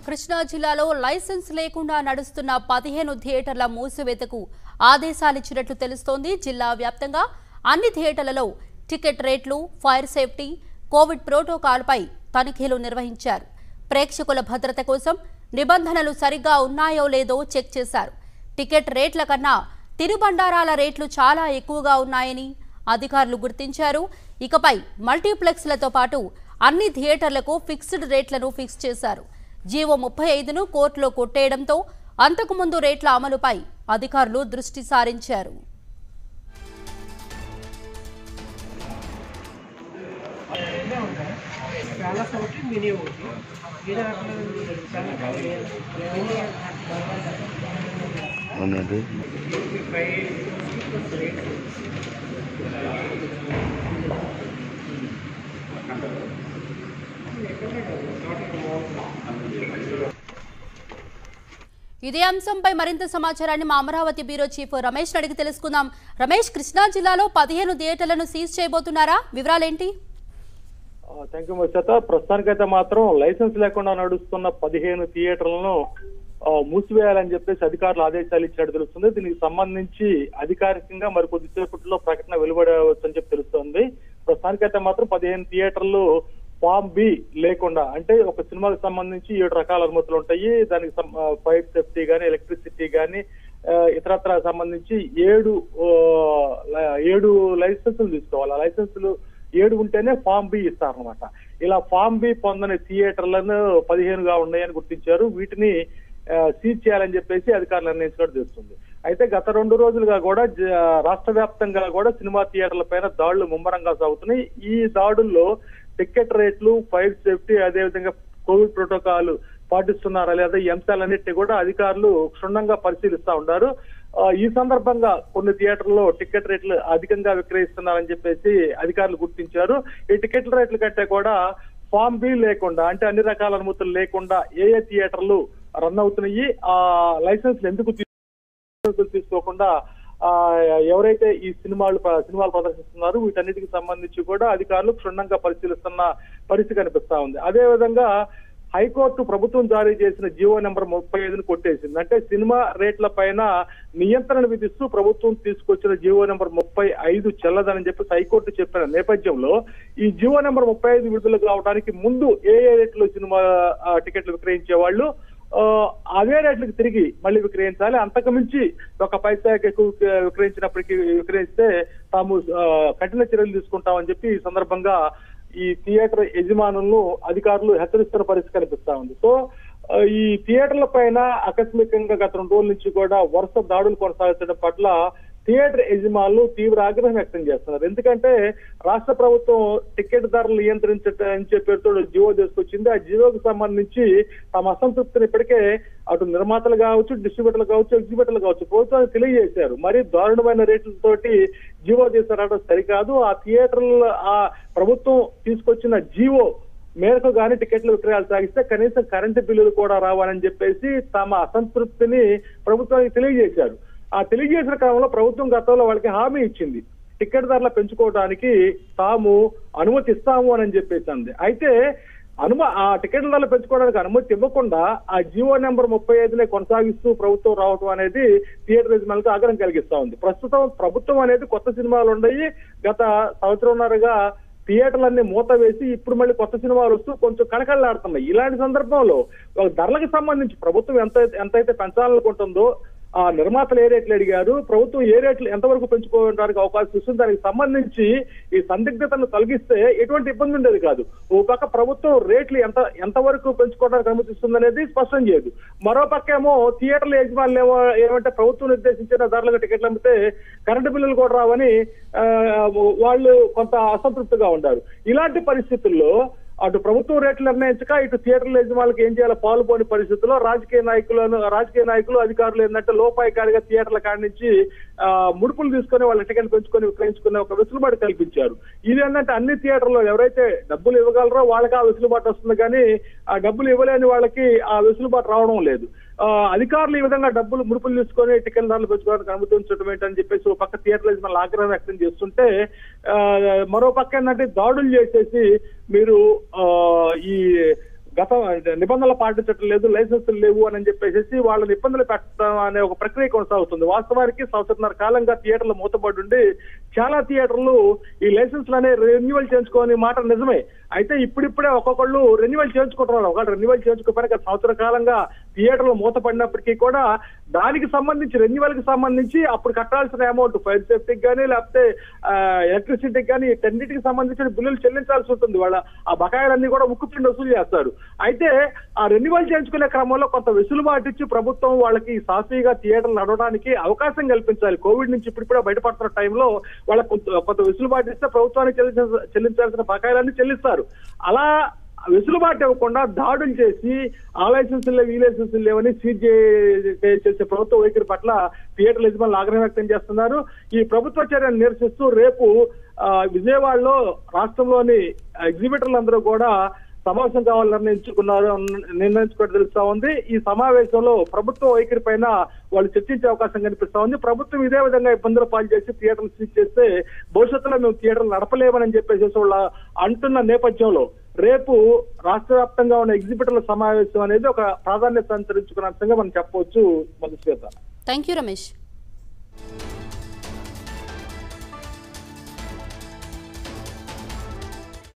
కృష్ణా జిల్లాలో లైసెన్స్ లేకుండా నడుస్తున్న పదిహేను థియేటర్ల మూసివేతకు ఆదేశాలిచ్చినట్లు తెలుస్తోంది జిల్లా వ్యాప్తంగా అన్ని థియేటర్లలో టికెట్ రేట్లు ఫైర్ సేఫ్టీ కోవిడ్ ప్రోటోకాల్పై తనిఖీలు నిర్వహించారు ప్రేక్షకుల భద్రత కోసం నిబంధనలు సరిగ్గా ఉన్నాయో లేదో చెక్ చేశారు టికెట్ రేట్ల కన్నా తినుబండారాల రేట్లు చాలా ఎక్కువగా ఉన్నాయని అధికారులు గుర్తించారు ఇకపై మల్టీప్లెక్స్లతో పాటు అన్ని థియేటర్లకు ఫిక్స్డ్ రేట్లను ఫిక్స్ చేశారు జీవో ముప్పై ఐదును కోర్టులో కొట్టేయడంతో అంతకుముందు రేట్ల అమలుపై అధికారులు దృష్టి సారించారు చాలా ఒకటి మినీ ఒకటి ఈడ అట్లా చాలా మినీ అవునండి ఫైవ్ రేట్ ఇదే అంశంపై మరింత సమాచారాన్ని మా అమరావతి బ్యూరో చీఫ్ రమేష్ అడిగి తెలుసుకుందాం రమేష్ కృష్ణా జిల్లాలో పదిహేను థియేటర్లను సీజ్ చేయబోతున్నారా వివరాలేంటి థ్యాంక్ యూ మచ్చత ప్రస్తుతానికైతే మాత్రం లైసెన్స్ లేకుండా నడుస్తున్న పదిహేను థియేటర్లను ఆ, మూసివేయాలని చెప్పేసి అధికారులు ఆదేశాలు ఇచ్చినట్టు తెలుస్తుంది దీనికి సంబంధించి అధికారికంగా మరి కొద్దిసేపట్లో ప్రకటన వెలువడవచ్చని చెప్పి తెలుస్తుంది ప్రస్తుతానికైతే మాత్రం పదిహేను థియేటర్లు ఫామ్ బి లేకుండా అంటే ఒక సినిమాకి సంబంధించి ఏడు రకాల అనుమతులు ఉంటాయి దానికి ఫైర్ సేఫ్టీ కానీ ఎలక్ట్రిసిటీ కానీ ఇతరత్ర సంబంధించి ఏడు ఆ, ల- ఏడు లైసెన్సులు తీసుకోవాలి ఆ లైసెన్సులు ఏడు ఉంటేనే ఫామ్ బి ఇస్తారనమాట ఇలా ఫామ్ బి పొందని థియేటర్లను పదిహేనుగా ఉన్నాయని గుర్తించారు వీటిని ఆ, సీజ్ చేయాలని చెప్పేసి అధికారులు నిర్ణయించినట్టు తెలుస్తుంది అయితే గత రెండు రోజులుగా కూడా జ- రాష్ట్ర వ్యాప్తంగా కూడా సినిమా థియేటర్ల పైన దాడులు ముమ్మరంగా సాగుతున్నాయి ఈ దాడుల్లో టికెట్ రేట్లు ఫైర్ సేఫ్టీ అదేవిధంగా కోవిడ్ ప్రోటోకాల్ పాటిస్తున్నారా లేదా ఈ అంశాలన్నింటినీ కూడా అధికారులు క్షుణ్ణంగా పరిశీలిస్తా ఉన్నారు ఆ, ఈ సందర్భంగా కొన్ని థియేటర్లో టికెట్ రేట్లు అధికంగా విక్రయిస్తున్నారని చెప్పేసి అధికారులు గుర్తించారు ఈ టికెట్ల రేట్ల కంటే కూడా ఫామ్ బి లేకుండా అంటే అన్ని రకాల అనుమతులు లేకుండా ఏ ఏ థియేటర్లు రన్ అవుతున్నాయి ఆ లైసెన్స్ ఎందుకు తీ- లైసెన్సులు తీసుకోకుండా ఆ ఎవరైతే ఈ సినిమాలు ప- సినిమాలు ప్రదర్శిస్తున్నారు వీటన్నిటికి సంబంధించి కూడా అధికారులు క్షుణ్ణంగా పరిశీలిస్తున్న పరిస్థితి కనిపిస్తా ఉంది అదే విధంగా హైకోర్టు ప్రభుత్వం జారీ చేసిన జీవో నెంబర్ ముప్పై ఐదును కొట్టేసింది అంటే సినిమా రేట్ల పైన నియంత్రణ విధిస్తూ ప్రభుత్వం తీసుకొచ్చిన జీవో నెంబర్ ముప్పై ఐదు చెల్లదని చెప్పి హైకోర్టు చెప్పిన నేపథ్యంలో ఈ జీవో నెంబర్ ముప్పై ఐదు విడుదల కావడానికి ముందు ఏ ఏ రేట్లో సినిమా ఆ, టికెట్లు విక్రయించే వాళ్ళు ఆ, అదే రేట్లకు తిరిగి మళ్ళీ విక్రయించాలి అంతకు మించి ఒక పైసాకి ఎక్కువ విక్ర- విక్రయించినప్పటికీ విక్రయిస్తే తాము ఆ, కఠిన చర్యలు తీసుకుంటామని చెప్పి ఈ సందర్భంగా ఈ థియేటర్ యజమానులను అధికారులు హెచ్చరిస్తున్న పరిస్థితి కనిపిస్తా ఉంది సో ఆ, ఈ థియేటర్ల పైన ఆకస్మికంగా గత రెండు రోజుల నుంచి కూడా వరుస దాడులు కొనసాగించడం పట్ల థియేటర్ యజమానులు తీవ్ర ఆగ్రహం వ్యక్తం చేస్తున్నారు ఎందుకంటే రాష్ట్ర ప్రభుత్వం టికెట్ ధరలు నియంత్రించే పేరుతో జీవో తీసుకొచ్చింది ఆ జీవోకి సంబంధించి తమ అసంతృప్తిని ఇప్పటికే అటు నిర్మాతలు కావచ్చు డిస్ట్రిబ్యూటర్లు కావచ్చు ఎగ్జిబ్యూటర్లు కావచ్చు ప్రభుత్వానికి తెలియజేశారు మరి దారుణమైన రేట్లతోటి జీవో చేశారట సరికాదు ఆ థియేటర్ల ఆ ప్రభుత్వం తీసుకొచ్చిన జీవో మేరకు గాని టికెట్ల విక్రయాలు సాగిస్తే కనీసం కరెంటు బిల్లులు కూడా రావాలని చెప్పేసి తమ అసంతృప్తిని ప్రభుత్వానికి తెలియజేశారు ఆ తెలియజేసిన క్రమంలో ప్రభుత్వం గతంలో వాళ్ళకి హామీ ఇచ్చింది టికెట్ ధరలు పెంచుకోవడానికి తాము అనుమతి ఇస్తాము అని చెప్పేసి అంది అయితే అనుమ ఆ టికెట్ల ధరలు పెంచుకోవడానికి అనుమతి ఇవ్వకుండా ఆ జీవో నెంబర్ ముప్పై ఐదునే కొనసాగిస్తూ ప్రభుత్వం రావడం అనేది థియేటర్ యజమానులకు ఆగ్రహం కలిగిస్తా ఉంది ప్రస్తుతం ప్రభుత్వం అనేది కొత్త సినిమాలు ఉన్నాయి గత సంవత్సరంన్నరగా థియేటర్లన్నీ మూత వేసి ఇప్పుడు మళ్ళీ కొత్త సినిమాలు వస్తూ కొంచెం కనకళ్ళాడుతున్నాయి ఇలాంటి సందర్భంలో ఒక ధరలకు సంబంధించి ప్రభుత్వం ఎంత ఎంతైతే పెంచాలనుకుంటుందో ఆ నిర్మాతలు ఏ రేట్లు అడిగారు ప్రభుత్వం ఏ రేట్లు ఎంతవరకు పెంచుకోవడానికి అవకాశం ఇస్తుంది దానికి సంబంధించి ఈ సందిగ్ధతను తొలగిస్తే ఎటువంటి ఇబ్బంది ఉండేది కాదు ఓ పక్క ప్రభుత్వం రేట్లు ఎంత ఎంతవరకు పెంచుకోవడానికి అనుమతిస్తుంది అనేది స్పష్టం చేయదు మరో పక్క ఏమో థియేటర్ల యజమానులు ఏమో ఏమంటే ప్రభుత్వం నిర్దేశించిన ధరలకు టికెట్లు అమ్మితే కరెంటు బిల్లులు కూడా రావని ఆ, వాళ్ళు కొంత అసంతృప్తిగా ఉండారు ఇలాంటి పరిస్థితుల్లో అటు ప్రభుత్వం రేట్లు నిర్ణయించక ఇటు థియేటర్ల యజమానులకు ఏం చేయాలో పాల్పోని పరిస్థితుల్లో రాజకీయ నాయకులను రాజకీయ నాయకులు అధికారులు ఏంటంటే లోపాయికారిగా థియేటర్ల కాడి నుంచి ఆ, ముడుపులు తీసుకొని వాళ్ళ టికెట్ పెంచుకొని విక్రయించుకునే ఒక వెసులుబాటు కల్పించారు ఇది ఏంటంటే అన్ని థియేటర్లో ఎవరైతే డబ్బులు ఇవ్వగలరో వాళ్ళకి ఆ వెసులుబాటు వస్తుంది కానీ ఆ డబ్బులు ఇవ్వలేని వాళ్ళకి ఆ వెసులుబాటు రావడం లేదు ఆ, అధికారులు ఈ విధంగా డబ్బులు ముడుపులు తీసుకొని టికెట్ ధరలు పెంచుకోవడానికి అనుమతించడం ఏంటని చెప్పేసి ఒక పక్క థియేటర్ల యజమానులు ఆగ్రహం వ్యక్తం చేస్తుంటే ఆ, మరో పక్క ఏంటంటే దాడులు చేసేసి మీరు ఆ, ఈ గత నిబంధనలు పాటించడం లేదు లైసెన్సులు లేవు అని చెప్పేసి వాళ్ళని ఇబ్బందులు పెట్టడం అనే ఒక ప్రక్రియ కొనసాగుతుంది వాస్తవానికి సంవత్సరన్నర కాలంగా థియేటర్లు మూతపడి ఉండి చాలా థియేటర్లు ఈ లైసెన్స్లు అనే రెన్యువల్ చేయించుకోని మాట నిజమే అయితే ఇప్పుడిప్పుడే ఒక్కొక్కళ్ళు రెన్యువల్ చేయించుకుంటున్నారు ఒకళ్ళు రెన్యువల్ చేయించుకోకపోయినా గత సంవత్సర కాలంగా థియేటర్లు మూతపడినప్పటికీ కూడా దానికి సంబంధించి రెన్యువల్ కి సంబంధించి అప్పుడు కట్టాల్సిన అమౌంట్ ఫైర్ సేఫ్టీకి కానీ లేకపోతే ఎలక్ట్రిసిటీకి కానీ వీటన్నిటికి సంబంధించిన బిల్లులు చెల్లించాల్సి ఉంటుంది వాళ్ళ ఆ బకాయిలన్నీ కూడా ఉక్కుపిండి వసూలు చేస్తారు అయితే ఆ రెన్యువల్ చేయించుకునే క్రమంలో కొంత వెసులుబాటు ఇచ్చి ప్రభుత్వం వాళ్ళకి సాఫీగా థియేటర్లు నడవడానికి అవకాశం కల్పించాలి కోవిడ్ నుంచి ఇప్పుడిప్పుడే బయటపడుతున్న టైంలో వాళ్ళకి కొంత కొంత వెసులుబాటు ఇస్తే ప్రభుత్వానికి చెల్లించాల్సిన చెల్లించాల్సిన బకాయిలన్నీ చెల్లిస్తారు అలా వెసులుబాటు ఇవ్వకుండా దాడులు చేసి ఆ లైసెన్సులు లేవు ఈ లైసెన్సులు లేవని సీజ్ చే- చేసే ప్రభుత్వ వైఖరి పట్ల థియేటర్ల యజమానులు ఆగ్రహం వ్యక్తం చేస్తున్నారు ఈ ప్రభుత్వ చర్యను నిరసిస్తూ రేపు ఆ, విజయవాడలో రాష్ట్రంలోని ఎగ్జిబిటర్లందరూ కూడా సమావేశం కావాలని నిర్ణయించుకున్నారు నిర్ణయించుకోవడం తెలుస్తా ఉంది ఈ సమావేశంలో ప్రభుత్వ వైఖరి పైన వాళ్ళు చర్చించే అవకాశం కనిపిస్తా ఉంది ప్రభుత్వం ఇదే విధంగా ఇబ్బందులు పాలు చేసి థియేటర్లు సీజ్ చేస్తే భవిష్యత్తులో మేము థియేటర్లు నడపలేమని చెప్పేసి వాళ్ళ అంటున్న నేపథ్యంలో రేపు రాష్ట్ర వ్యాప్తంగా ఉన్న ఎగ్జిబిటర్ల సమావేశం అనేది ఒక ప్రాధాన్యత సంతరించుకున్న అంశంగా మనం చెప్పవచ్చు మధుశ్వేత థ్యాంక్ యూ రమేష్